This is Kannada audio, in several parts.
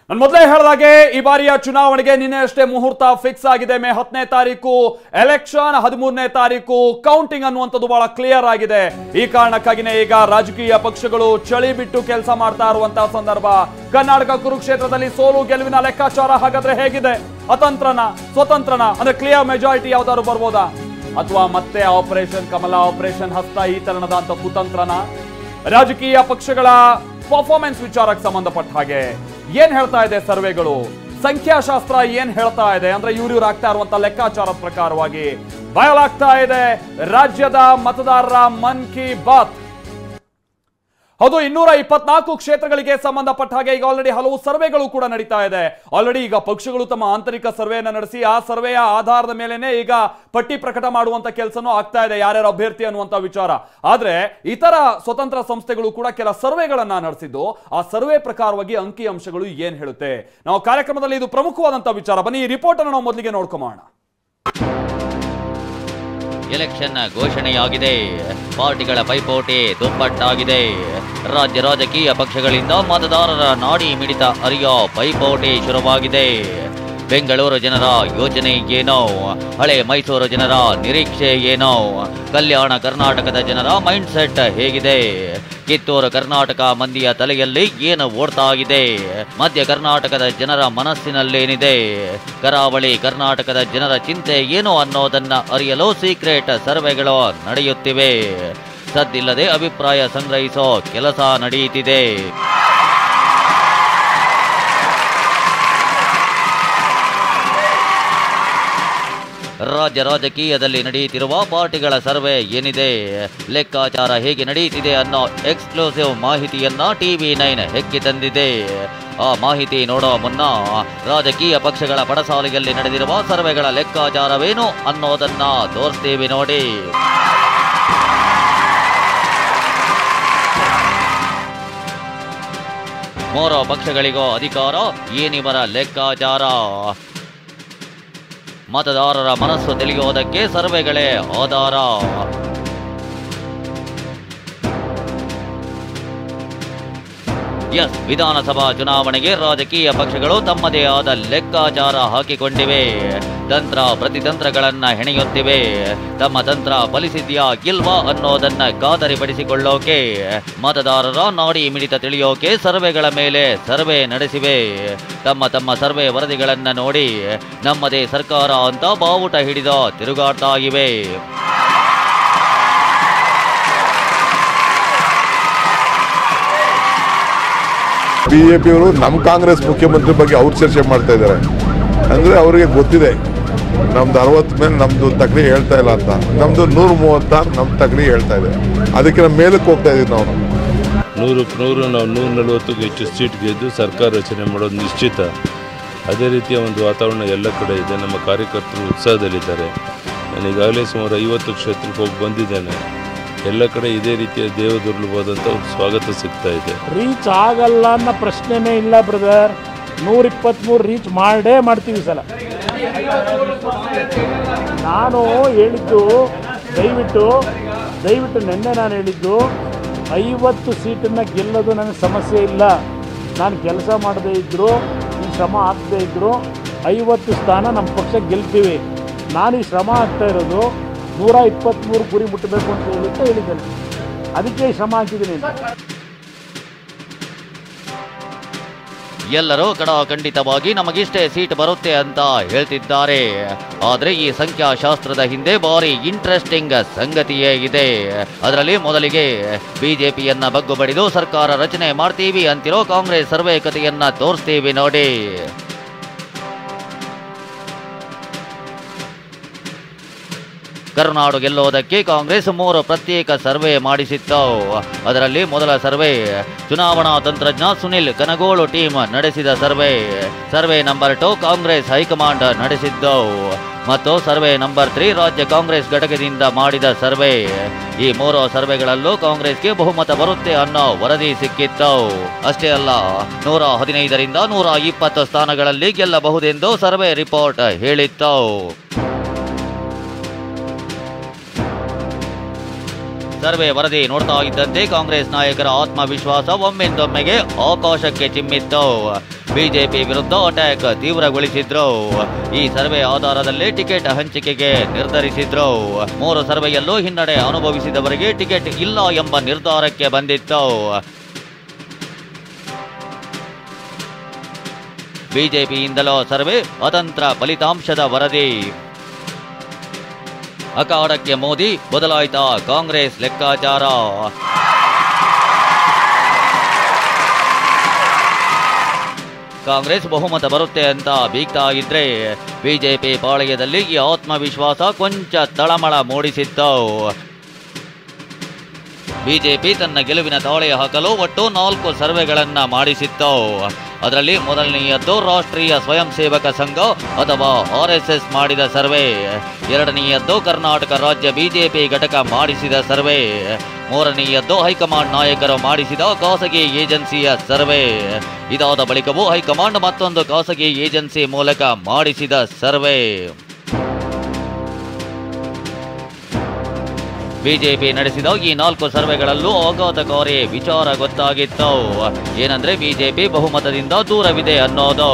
ನಾನು ಮೊದಲೇ ಹೇಳಿದಾಗೆ ಈ ಬಾರಿಯ ಚುನಾವಣೆಗೆ ನಿನ್ನೆ ಅಷ್ಟೇ ಮುಹೂರ್ತ ಫಿಕ್ಸ್ ಆಗಿದೆ ಮೇ ಹತ್ತನೇ ತಾರೀಕು ಎಲೆಕ್ಷನ್ ಹದಿಮೂರನೇ ತಾರೀಕು ಕೌಂಟಿಂಗ್ ಅನ್ನುವಂಥದ್ದು ಬಹಳ ಕ್ಲಿಯರ್ ಆಗಿದೆ ಈ ಕಾರಣಕ್ಕಾಗಿನೇ ಈಗ ರಾಜಕೀಯ ಪಕ್ಷಗಳು ಚಳಿ ಬಿಟ್ಟು ಕೆಲಸ ಮಾಡ್ತಾ ಇರುವಂತಹ ಸಂದರ್ಭ ಕರ್ನಾಟಕ ಕುರುಕ್ಷೇತ್ರದಲ್ಲಿ ಸೋಲು ಗೆಲುವಿನ ಲೆಕ್ಕಾಚಾರ ಹಾಗಾದ್ರೆ ಹೇಗಿದೆ ಅತಂತ್ರನ ಸ್ವತಂತ್ರನ ಅಂದ್ರೆ ಕ್ಲಿಯರ್ ಮೆಜಾರಿಟಿ ಯಾವ್ದಾದ್ರು ಬರ್ಬೋದಾ ಅಥವಾ ಮತ್ತೆ ಆಪರೇಷನ್ ಕಮಲ ಆಪರೇಷನ್ ಹಸ್ತ ಈ ತರಣದ ಅಂತ ಕುತಂತ್ರನ ರಾಜಕೀಯ ಪಕ್ಷಗಳ ಪರ್ಫಾರ್ಮೆನ್ಸ್ ವಿಚಾರಕ್ಕೆ ಸಂಬಂಧಪಟ್ಟ ಹಾಗೆ ಏನ್ ಹೇಳ್ತಾ ಇದೆ ಸರ್ವೆಗಳು ಸಂಖ್ಯಾಶಾಸ್ತ್ರ ಏನ್ ಹೇಳ್ತಾ ಇದೆ ಅಂದ್ರೆ ಇವ್ರು ಇವ್ರು ಆಗ್ತಾ ಇರುವಂತ ಲೆಕ್ಕಾಚಾರದ ಪ್ರಕಾರವಾಗಿ ಬಯಲಾಗ್ತಾ ಇದೆ ರಾಜ್ಯದ ಮತದಾರರ ಮನ್ ಕಿ ಬಾತ್ ಹೌದು ಇನ್ನೂರ ಇಪ್ಪತ್ನಾಲ್ಕು ಕ್ಷೇತ್ರಗಳಿಗೆ ಸಂಬಂಧಪಟ್ಟ ಹಾಗೆ ಈಗ ಆಲ್ರೆಡಿ ಹಲವು ಸರ್ವೆಗಳು ಕೂಡ ನಡೀತಾ ಇದೆ ಆಲ್ರೆಡಿ ಈಗ ಪಕ್ಷಗಳು ತಮ್ಮ ಆಂತರಿಕ ಸರ್ವೆಯನ್ನ ನಡೆಸಿ ಆ ಸರ್ವೆಯ ಆಧಾರದ ಮೇಲೆನೆ ಈಗ ಪಟ್ಟಿ ಪ್ರಕಟ ಮಾಡುವಂತ ಕೆಲಸನೂ ಆಗ್ತಾ ಇದೆ ಯಾರ್ಯಾರು ಅಭ್ಯರ್ಥಿ ಅನ್ನುವಂತ ವಿಚಾರ ಆದ್ರೆ ಇತರ ಸ್ವತಂತ್ರ ಸಂಸ್ಥೆಗಳು ಕೂಡ ಕೆಲ ಸರ್ವೆಗಳನ್ನ ನಡೆಸಿದ್ದು ಆ ಸರ್ವೆ ಪ್ರಕಾರವಾಗಿ ಅಂಕಿ ಅಂಶಗಳು ಏನ್ ಹೇಳುತ್ತೆ ನಾವು ಕಾರ್ಯಕ್ರಮದಲ್ಲಿ ಇದು ಪ್ರಮುಖವಾದಂತ ವಿಚಾರ ಬನ್ನಿ ಈ ರಿಪೋರ್ಟ್ ಅನ್ನು ನಾವು ಮೊದಲಿಗೆ ನೋಡ್ಕೊಂಬೋಣ ಎಲೆಕ್ಷನ್ ಘೋಷಣೆಯಾಗಿದೆ ಪಾರ್ಟಿಗಳ ಪೈಪೋಟಿ ದುಪ್ಪಟ್ಟಾಗಿದೆ ರಾಜ್ಯ ರಾಜಕೀಯ ಪಕ್ಷಗಳಿಂದ ಮತದಾರರ ನಾಡಿ ಮಿಡಿತ ಅರಿಯೋ ಪೈಪೋಟಿ ಶುರುವಾಗಿದೆ ಬೆಂಗಳೂರು ಜನರ ಯೋಚನೆ ಏನೋ ಹಳೆ ಮೈಸೂರು ಜನರ ನಿರೀಕ್ಷೆ ಏನೋ ಕಲ್ಯಾಣ ಕರ್ನಾಟಕದ ಜನರ ಮೈಂಡ್ ಸೆಟ್ ಹೇಗಿದೆ ಕಿತ್ತೂರು ಕರ್ನಾಟಕ ಮಂದಿಯ ತಲೆಯಲ್ಲಿ ಏನು ಓಡ್ತಾ ಇದೆ ಮಧ್ಯ ಕರ್ನಾಟಕದ ಜನರ ಮನಸ್ಸಿನಲ್ಲೇನಿದೆ ಕರಾವಳಿ ಕರ್ನಾಟಕದ ಜನರ ಚಿಂತೆ ಏನು ಅನ್ನೋದನ್ನ ಅರಿಯಲು ಸೀಕ್ರೆಟ್ ಸರ್ವೆಗಳು ನಡೆಯುತ್ತಿವೆ ಸದ್ದಿಲ್ಲದೆ ಅಭಿಪ್ರಾಯ ಸಂಗ್ರಹಿಸೋ ಕೆಲಸ ನಡೆಯುತ್ತಿದೆ ರಾಜ್ಯ ರಾಜಕೀಯದಲ್ಲಿ ನಡೆಯುತ್ತಿರುವ ಪಾರ್ಟಿಗಳ ಸರ್ವೆ ಏನಿದೆ ಲೆಕ್ಕಾಚಾರ ಹೇಗೆ ನಡೆಯುತ್ತಿದೆ ಅನ್ನೋ ಎಕ್ಸ್ಕ್ಲೂಸಿವ್ ಮಾಹಿತಿಯನ್ನ ಟಿವಿ ನೈನ್ ಹೆಕ್ಕಿ ತಂದಿದೆ ಆ ಮಾಹಿತಿ ನೋಡೋ ಮುನ್ನ ರಾಜಕೀಯ ಪಕ್ಷಗಳ ಪಡಸಾಲೆಯಲ್ಲಿ ನಡೆದಿರುವ ಸರ್ವೆಗಳ ಲೆಕ್ಕಾಚಾರವೇನು ಅನ್ನೋದನ್ನ ತೋರಿಸ್ತೀವಿ ನೋಡಿ ಮೂರು ಪಕ್ಷಗಳಿಗೋ ಅಧಿಕಾರ ಏನಿವರ ಲೆಕ್ಕಾಚಾರ ಮತದಾರರ ಮನಸ್ಸು ತಿಳಿಯೋದಕ್ಕೆ ಸರ್ವೆಗಳೇ ಆಧಾರ ಎಸ್ ವಿಧಾನಸಭಾ ಚುನಾವಣೆಗೆ ರಾಜಕೀಯ ಪಕ್ಷಗಳು ತಮ್ಮದೇ ಆದ ಲೆಕ್ಕಾಚಾರ ಹಾಕಿಕೊಂಡಿವೆ ತಂತ್ರ ಪ್ರತಿತಂತ್ರಗಳನ್ನ ಹೆಣೆಯುತ್ತಿವೆ ತಮ್ಮ ತಂತ್ರ ಫಲಿಸಿದ್ಯಾ ಇಲ್ವಾ ಅನ್ನೋದನ್ನ ಖಾತರಿಪಡಿಸಿಕೊಳ್ಳೋಕೆ ಮತದಾರರ ನಾಡಿ ಮಿಡಿತ ತಿಳಿಯೋಕೆ ಸರ್ವೆಗಳ ಮೇಲೆ ಸರ್ವೆ ನಡೆಸಿವೆ ತಮ್ಮ ತಮ್ಮ ಸರ್ವೆ ವರದಿಗಳನ್ನ ನೋಡಿ ನಮ್ಮದೇ ಸರ್ಕಾರ ಅಂತ ಬಾವುಟ ಹಿಡಿದ ತಿರುಗಾಡ್ತಾ ಇವೆ ಬಿಜೆಪಿಯವರು ನಮ್ಮ ಕಾಂಗ್ರೆಸ್ ಮುಖ್ಯಮಂತ್ರಿ ಬಗ್ಗೆ ಅವ್ರು ಚರ್ಚೆ ಮಾಡ್ತಾ ಇದ್ದಾರೆ ಅಂದ್ರೆ ಅವರಿಗೆ ಗೊತ್ತಿದೆ ನಮ್ದು ಅರವತ್ತು ಮೇಲೆ ನಮ್ದು ತಕಡಿ ಹೇಳ್ತಾ ಇಲ್ಲ ಅಂತ ನಮ್ದು ನೂರ ಮೂವತ್ತಾರು ನಮ್ಮ ತಕಡಿ ಹೇಳ್ತಾ ಇದೆ ಅದಕ್ಕೆ ನಮ್ಮ ಮೇಲಕ್ಕೆ ಹೋಗ್ತಾ ಇದೀವಿ ನಾವು ನೂರಕ್ಕೆ ನೂರು ನಾವು ನೂರ ನಲವತ್ತಕ್ಕೂ ಹೆಚ್ಚು ಸೀಟ್ ಗೆದ್ದು ಸರ್ಕಾರ ರಚನೆ ಮಾಡೋದು ನಿಶ್ಚಿತ ಅದೇ ರೀತಿಯ ಒಂದು ವಾತಾವರಣ ಎಲ್ಲ ಕಡೆ ಇದೆ ನಮ್ಮ ಕಾರ್ಯಕರ್ತರು ಉತ್ಸಾಹದಲ್ಲಿದ್ದಾರೆ ನಾನು ಈಗಾಗಲೇ ಸುಮಾರು ಐವತ್ತು ಕ್ಷೇತ್ರಕ್ಕೆ ಹೋಗಿ ಬಂದಿದ್ದೇನೆ ಎಲ್ಲ ಕಡೆ ಇದೇ ರೀತಿಯ ದೇವದುರ್ಲಭವಾದಂಥ ಒಂದು ಸ್ವಾಗತ ಸಿಗ್ತಾ ಇದೆ ರೀಚ್ ಆಗಲ್ಲ ಅನ್ನೋ ಪ್ರಶ್ನೆನೇ ಇಲ್ಲ ಬ್ರದರ್ ನೂರ ಇಪ್ಪತ್ತ್ಮೂರು ರೀಚ್ ಮಾಡೇ ಮಾಡ್ತೀವಿ ಈ ಸಲ ನಾನು ಹೇಳಿದ್ದು ದಯವಿಟ್ಟು ದಯವಿಟ್ಟು ನಿನ್ನೆ ನಾನು ಹೇಳಿದ್ದು ಐವತ್ತು ಸೀಟನ್ನು ಗೆಲ್ಲೋದು ನನಗೆ ಸಮಸ್ಯೆ ಇಲ್ಲ ನಾನು ಕೆಲಸ ಮಾಡದೇ ಇದ್ದರೂ ಈ ಶ್ರಮ ಹಾಕದೇ ಇದ್ದರೂ ಐವತ್ತು ಸ್ಥಾನ ನಮ್ಮ ಪಕ್ಷ ಗೆಲ್ತೀವಿ ನಾನು ಈ ಶ್ರಮ ಆಗ್ತಾ ಇರೋದು ನೂರ ಇಪ್ಪತ್ತ್ಮೂರು ಗುರಿ ಮುಟ್ಟಬೇಕು ಅಂತ ಹೇಳಿಟ್ಟು ಹೇಳಿದ್ದೇನೆ ಅದಕ್ಕೆ ಈ ಶ್ರಮ ಹಾಕಿದ್ದೀನಿ ಎಲ್ಲರೂ ಕಡಾಖಂಡಿತವಾಗಿ ನಮಗಿಷ್ಟೇ ಸೀಟ್ ಬರುತ್ತೆ ಅಂತ ಹೇಳ್ತಿದ್ದಾರೆ ಆದ್ರೆ ಈ ಸಂಖ್ಯಾಶಾಸ್ತ್ರದ ಹಿಂದೆ ಭಾರಿ ಇಂಟ್ರೆಸ್ಟಿಂಗ್ ಸಂಗತಿಯೇ ಇದೆ ಅದರಲ್ಲಿ ಮೊದಲಿಗೆ ಬಿಜೆಪಿಯನ್ನ ಬಗ್ಗು ಬಡಿದು ಸರ್ಕಾರ ರಚನೆ ಮಾಡ್ತೀವಿ ಅಂತಿರೋ ಕಾಂಗ್ರೆಸ್ ಸರ್ವೆ ಕಥೆಯನ್ನ ತೋರಿಸ್ತೀವಿ ನೋಡಿ ಕರುನಾಡು ಗೆಲ್ಲೋದಕ್ಕೆ ಕಾಂಗ್ರೆಸ್ ಮೂರು ಪ್ರತ್ಯೇಕ ಸರ್ವೆ ಮಾಡಿಸಿತ್ತು ಅದರಲ್ಲಿ ಮೊದಲ ಸರ್ವೆ ಚುನಾವಣಾ ತಂತ್ರಜ್ಞ ಸುನಿಲ್ ಕನಗೋಳು ಟೀಮ್ ನಡೆಸಿದ survey survey number two Congress high command ನಡೆಸಿದ್ದು ಮತ್ತು ಸರ್ವೆ ನಂಬರ್ ತ್ರೀ ರಾಜ್ಯ ಕಾಂಗ್ರೆಸ್ ಘಟಕದಿಂದ ಮಾಡಿದ ಸರ್ವೆ ಈ ಮೂರು ಸರ್ವೆಗಳಲ್ಲೂ ಕಾಂಗ್ರೆಸ್ಗೆ ಬಹುಮತ ಬರುತ್ತೆ ಅನ್ನೋ ವರದಿ ಸಿಕ್ಕಿತ್ತು ಅಷ್ಟೇ ಅಲ್ಲ ನೂರ ಹದಿನೈದರಿಂದ ನೂರ ಇಪ್ಪತ್ತು ಸ್ಥಾನಗಳಲ್ಲಿ ಗೆಲ್ಲಬಹುದೆಂದು ಸರ್ವೆ ರಿಪೋರ್ಟ್ ಹೇಳಿತ್ತು ಸರ್ವೆ ವರದಿ ನೋಡ್ತಾ ಇದ್ದಂತೆ ಕಾಂಗ್ರೆಸ್ ನಾಯಕರ ಆತ್ಮವಿಶ್ವಾಸ ಒಮ್ಮೆಂದೊಮ್ಮೆಗೆ ಆಕಾಶಕ್ಕೆ ಚಿಮ್ಮಿತ್ತು ಬಿಜೆಪಿ ವಿರುದ್ಧ ಅಟ್ಯಾಕ್ ತೀವ್ರಗೊಳಿಸಿದ್ರು ಈ ಸರ್ವೆ ಆಧಾರದಲ್ಲೇ ಟಿಕೆಟ್ ಹಂಚಿಕೆಗೆ ನಿರ್ಧರಿಸಿದ್ರು ಮೂರು ಸರ್ವೆಯಲ್ಲೂ ಹಿನ್ನಡೆ ಅನುಭವಿಸಿದವರಿಗೆ ಟಿಕೆಟ್ ಇಲ್ಲ ಎಂಬ ನಿರ್ಧಾರಕ್ಕೆ ಬಂದಿತ್ತು ಬಿಜೆಪಿಯಿಂದಲೋ ಸರ್ವೆ ಅತಂತ್ರ ಫಲಿತಾಂಶದ ವರದಿ ಅಖಾಡಕ್ಕೆ ಮೋದಿ ಬದಲಾಯಿತ ಕಾಂಗ್ರೆಸ್ ಲೆಕ್ಕಾಚಾರ ಕಾಂಗ್ರೆಸ್ ಬಹುಮತ ಬರುತ್ತೆ ಅಂತ ಬೀಗ್ತಾ ಇದ್ರೆ ಬಿಜೆಪಿ ಪಾಳಯದಲ್ಲಿ ಈ ಆತ್ಮವಿಶ್ವಾಸ ಕೊಂಚ ತಳಮಳ ಮೂಡಿಸಿತ್ತು ಬಿಜೆಪಿ ತನ್ನ ಗೆಲುವಿನ ತಾಳೆ ಹಾಕಲು ಒಟ್ಟು ನಾಲ್ಕು ಸರ್ವೆಗಳನ್ನ ಮಾಡಿಸಿತ್ತು ಅದರಲ್ಲಿ ಮೊದಲನೆಯದ್ದು ರಾಷ್ಟ್ರೀಯ ಸ್ವಯಂ ಸೇವಕ ಸಂಘ ಅಥವಾ ಆರ್ಎಸ್ಎಸ್ ಮಾಡಿದ ಸರ್ವೆ ಎರಡನೆಯದ್ದು ಕರ್ನಾಟಕ ರಾಜ್ಯ ಬಿಜೆಪಿ ಘಟಕ ಮಾಡಿಸಿದ ಸರ್ವೆ ಮೂರನೆಯದ್ದು ಹೈಕಮಾಂಡ್ ನಾಯಕರು ಮಾಡಿಸಿದ ಖಾಸಗಿ ಏಜೆನ್ಸಿಯ ಸರ್ವೆ ಇದಾದ ಬಳಿಕವೂ ಹೈಕಮಾಂಡ್ ಮತ್ತೊಂದು ಖಾಸಗಿ ಏಜೆನ್ಸಿ ಮೂಲಕ ಮಾಡಿಸಿದ ಸರ್ವೆ ಬಿಜೆಪಿ ನಡೆಸಿದ ಈ ನಾಲ್ಕು ಸರ್ವೆಗಳಲ್ಲೂ ಆಘಾತಕಾರಿ ವಿಚಾರ ಗೊತ್ತಾಗಿತ್ತು ಏನಂದ್ರೆ ಬಿಜೆಪಿ ಬಹುಮತದಿಂದ ದೂರವಿದೆ ಅನ್ನೋದು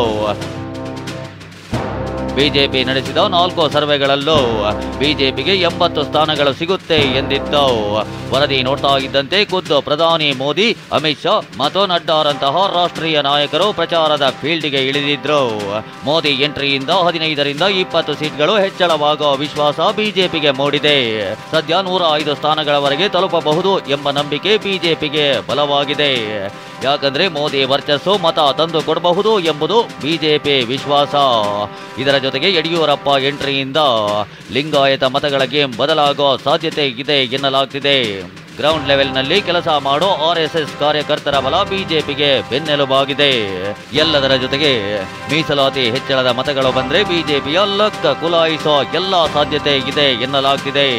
ಬಿಜೆಪಿ ನಡೆಸಿದ ನಾಲ್ಕು ಸರ್ವೆಗಳಲ್ಲೂ ಬಿಜೆಪಿಗೆ ಎಂಬತ್ತು ಸ್ಥಾನಗಳು ಸಿಗುತ್ತೆ ಎಂದಿತ್ತು ವರದಿ ನೋಡ್ತಾ ಇದ್ದಂತೆ ಖುದ್ದು ಪ್ರಧಾನಿ ಮೋದಿ ಅಮಿತ್ ಶಾ ಮತ್ತು ನಡ್ಡಾರಂತಹ ರಾಷ್ಟ್ರೀಯ ನಾಯಕರು ಪ್ರಚಾರದ ಫೀಲ್ಡ್ಗೆ ಇಳಿದಿದ್ರು ಮೋದಿ ಎಂಟ್ರಿಯಿಂದ ಹದಿನೈದರಿಂದ ಇಪ್ಪತ್ತು ಸೀಟ್ಗಳು ಹೆಚ್ಚಳವಾಗುವ ವಿಶ್ವಾಸ ಬಿಜೆಪಿಗೆ ಮೂಡಿದೆ ಸದ್ಯ ನೂರ ಐದು ಸ್ಥಾನಗಳವರೆಗೆ ತಲುಪಬಹುದು ಎಂಬ ನಂಬಿಕೆ ಬಿಜೆಪಿಗೆ ಬಲವಾಗಿದೆ ಯಾಕಂದ್ರೆ ಮೋದಿ ವರ್ಚಸ್ಸು ಮತ ತಂದು ಕೊಡಬಹುದು ಎಂಬುದು ಬಿಜೆಪಿ ವಿಶ್ವಾಸ ಇದರ ಜೊತೆಗೆ ಯಡಿಯೂರಪ್ಪ ಎಂಟ್ರಿಯಿಂದ ಲಿಂಗಾಯತ ಮತಗಳ ಗೇಮ್ ಬದಲಾಗೋ ಸಾಧ್ಯತೆ ಇದೆ ಎನ್ನಲಾಗ್ತಿದೆ ಗ್ರೌಂಡ್ ಲೆವೆಲ್ನಲ್ಲಿ ಕೆಲಸ ಮಾಡೋ ಆರ್ಎಸ್ಎಸ್ ಕಾರ್ಯಕರ್ತರ ಬಲ ಬಿಜೆಪಿಗೆ ಬೆನ್ನೆಲುಬಾಗಿದೆ ಎಲ್ಲದರ ಜೊತೆಗೆ ಮೀಸಲಾತಿ ಹೆಚ್ಚಳದ ಮತಗಳು ಬಂದ್ರೆ ಬಿಜೆಪಿಯ ಲಕ್ಕ ಕುಲಾಯಿಸೋ ಎಲ್ಲ ಸಾಧ್ಯತೆ ಇದೆ ಎನ್ನಲಾಗ್ತಿದೆ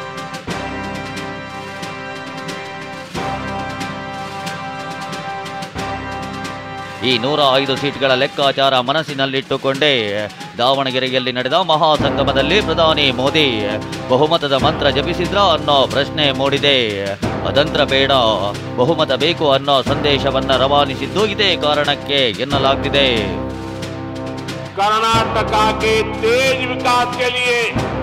ಈ ನೂರ ಐದು ಸೀಟ್ಗಳ ಲೆಕ್ಕಾಚಾರ ಮನಸ್ಸಿನಲ್ಲಿಟ್ಟುಕೊಂಡೇ ದಾವಣಗೆರೆಯಲ್ಲಿ ನಡೆದ ಮಹಾಸಂಗಮದಲ್ಲಿ ಪ್ರಧಾನಿ ಮೋದಿ ಬಹುಮತದ ಮಂತ್ರ ಜಪಿಸಿದ್ರ ಅನ್ನೋ ಪ್ರಶ್ನೆ ಮೂಡಿದೆ ಅತಂತ್ರ ಬೇಡ ಬಹುಮತ ಬೇಕು ಅನ್ನೋ ಸಂದೇಶವನ್ನ ರವಾನಿಸಿದ್ದು ಇದೇ ಕಾರಣಕ್ಕೆ ಎನ್ನಲಾಗ್ತಿದೆ कर्नाटका के तेज विकास के लिए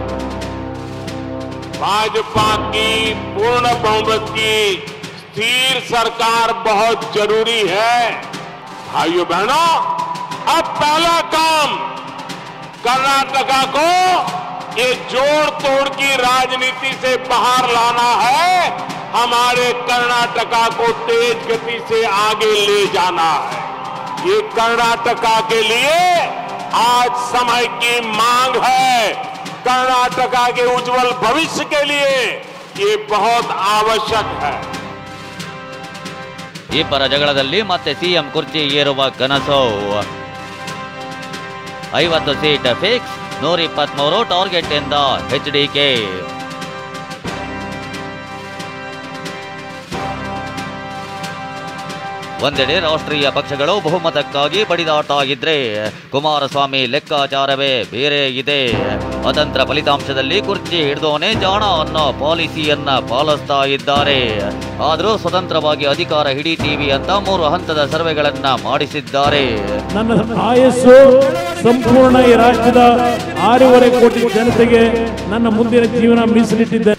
भाजपा की पूर्ण बहुमत की स्थिर सरकार बहुत जरूरी है भाइयों बहनों अब पहला काम कर्नाटका को ये जोड़ तोड़ की राजनीति से बाहर लाना है हमारे कर्नाटका को तेज गति से आगे ले जाना है ये कर्नाटका के लिए आज समय की मांग है कर्नाटका के उज्जवल भविष्य के लिए ये बहुत आवश्यक है ಇಬ್ಬರ ಜಗಳದಲ್ಲಿ ಮತ್ತೆ ಸಿಎಂ ಕುರ್ಚಿ ಏರುವ ಕನಸು ಐವತ್ತು ಸೀಟ್ ಫಿಕ್ಸ್ ನೂರ ಇಪ್ಪತ್ಮೂರು ಟಾರ್ಗೆಟ್ ಎಂದ ಎಚ್ಡಿಕೆ ಒಂದೆಡೆ ರಾಷ್ಟ್ರೀಯ ಪಕ್ಷಗಳು ಬಹುಮತಕ್ಕಾಗಿ ಬಡಿದಾಟ ಇದ್ರೆ ಕುಮಾರಸ್ವಾಮಿ ಲೆಕ್ಕಾಚಾರವೇ ಬೇರೆ ಇದೆ ಅತಂತ್ರ ಫಲಿತಾಂಶದಲ್ಲಿ ಕುರ್ಚಿ ಹಿಡಿದೋನೆ ಜಾಣ ಅನ್ನೋ ಪಾಲಿಸಿಯನ್ನ ಪಾಲಿಸ್ತಾ ಇದ್ದಾರೆ ಆದರೂ ಸ್ವತಂತ್ರವಾಗಿ ಅಧಿಕಾರ ಹಿಡಿತೀವಿ ಅಂತ ಮೂರು ಹಂತದ ಸರ್ವೆಗಳನ್ನ ಮಾಡಿಸಿದ್ದಾರೆ ನನ್ನ ಆಯಸ್ಸು ಸಂಪೂರ್ಣ ಈ ರಾಜ್ಯದ ಆರೂವರೆ ಕೋಟಿ ಜನತೆಗೆ ನನ್ನ ಮುಂದಿನ ಜೀವನ ಮೀಸಲಿಟ್ಟಿದ್ದೆ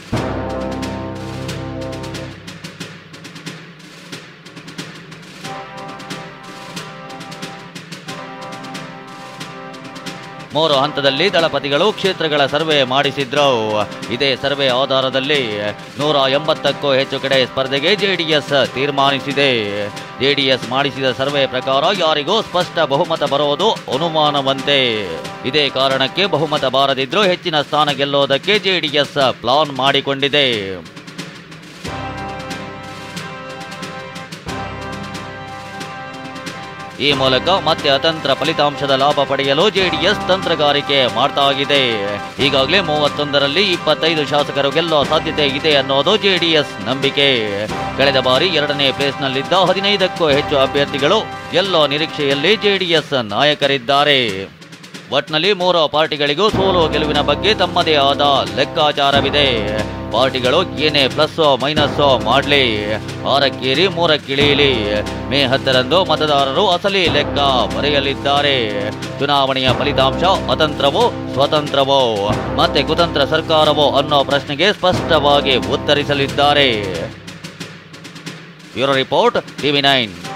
ಮೂರು ಹಂತದಲ್ಲಿ ದಳಪತಿಗಳು ಕ್ಷೇತ್ರಗಳ ಸರ್ವೆ ಮಾಡಿಸಿದ್ರು ಇದೇ ಸರ್ವೆ ಆಧಾರದಲ್ಲಿ ನೂರ ಎಂಬತ್ತಕ್ಕೂ ಹೆಚ್ಚು ಕಡೆ ಸ್ಪರ್ಧೆಗೆ ಜೆಡಿಎಸ್ ತೀರ್ಮಾನಿಸಿದೆ ಜೆಡಿಎಸ್ ಮಾಡಿಸಿದ ಸರ್ವೆ ಪ್ರಕಾರ ಯಾರಿಗೂ ಸ್ಪಷ್ಟ ಬಹುಮತ ಬರೋದು ಅನುಮಾನವಂತೆ ಇದೇ ಕಾರಣಕ್ಕೆ ಬಹುಮತ ಬಾರದಿದ್ರೂ ಹೆಚ್ಚಿನ ಸ್ಥಾನ ಗೆಲ್ಲೋದಕ್ಕೆ ಜೆಡಿಎಸ್ ಪ್ಲಾನ್ ಮಾಡಿಕೊಂಡಿದೆ ಈ ಮೂಲಕ ಮತ್ತೆ ಅತಂತ್ರ ಫಲಿತಾಂಶದ ಲಾಭ ಪಡೆಯಲು ಜೆಡಿಎಸ್ ತಂತ್ರಗಾರಿಕೆ ಮಾಡ್ತಾ ಇದೆ ಈಗಾಗಲೇ ಮೂವತ್ತೊಂದರಲ್ಲಿ ಇಪ್ಪತ್ತೈದು ಶಾಸಕರು ಗೆಲ್ಲೋ ಸಾಧ್ಯತೆ ಇದೆ ಅನ್ನೋದು ಜೆಡಿಎಸ್ ನಂಬಿಕೆ ಕಳೆದ ಬಾರಿ ಎರಡನೇ ಪ್ಲೇಸ್ನಲ್ಲಿದ್ದ ಹದಿನೈದಕ್ಕೂ ಹೆಚ್ಚು ಅಭ್ಯರ್ಥಿಗಳು ಗೆಲ್ಲೋ ನಿರೀಕ್ಷೆಯಲ್ಲಿ ಜೆಡಿಎಸ್ ನಾಯಕರಿದ್ದಾರೆ ಒಟ್ನಲ್ಲಿ ಮೂರು ಪಾರ್ಟಿಗಳಿಗೂ ಸೋಲು ಗೆಲುವಿನ ಬಗ್ಗೆ ತಮ್ಮದೇ ಆದ ಲೆಕ್ಕಾಚಾರವಿದೆ ಪಾರ್ಟಿಗಳು ಏನೇ ಪ್ಲಸ್ ಮೈನಸ್ ಮಾಡಲಿ ಆರಕ್ಕೇರಿ ಮೂರಕ್ಕಿಳಿಯಲಿ ಮೇ ಹತ್ತರಂದು ಮತದಾರರು ಅಸಲಿ ಲೆಕ್ಕ ಬರೆಯಲಿದ್ದಾರೆ ಚುನಾವಣೆಯ ಫಲಿತಾಂಶ ಅತಂತ್ರವೋ ಸ್ವತಂತ್ರವೋ ಮತ್ತೆ ಕುತಂತ್ರ ಸರ್ಕಾರವೋ ಅನ್ನೋ ಪ್ರಶ್ನೆಗೆ ಸ್ಪಷ್ಟವಾಗಿ ಉತ್ತರಿಸಲಿದ್ದಾರೆ ಬ್ಯೂರೋ ರಿಪೋರ್ಟ್ ಟಿವಿ ನೈನ್